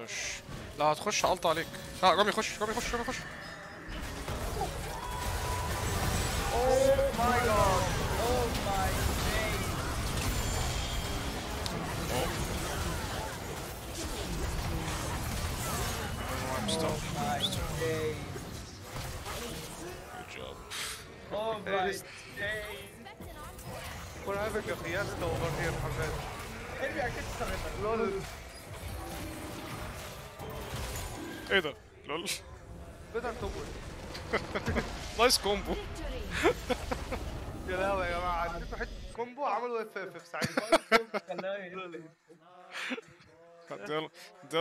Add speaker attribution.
Speaker 1: معلش لا هتخش الت عليك لا رامي خش رامي خش رامي خش
Speaker 2: Oh my god! Oh my days!
Speaker 1: I'm stuck.
Speaker 2: My days!
Speaker 1: Good job.
Speaker 2: Oh my
Speaker 3: Eres-
Speaker 2: days!
Speaker 3: What having a fiesta over here, Hamed.
Speaker 2: ارجع كده استغرب
Speaker 3: لول
Speaker 1: ايه ده؟ لول
Speaker 3: بدك تقول
Speaker 1: نايس كومبو
Speaker 3: يا لهوي يا جماعه عندكم حته كومبو عملوا اف اف في ساعتها
Speaker 2: خلاني
Speaker 1: ده ده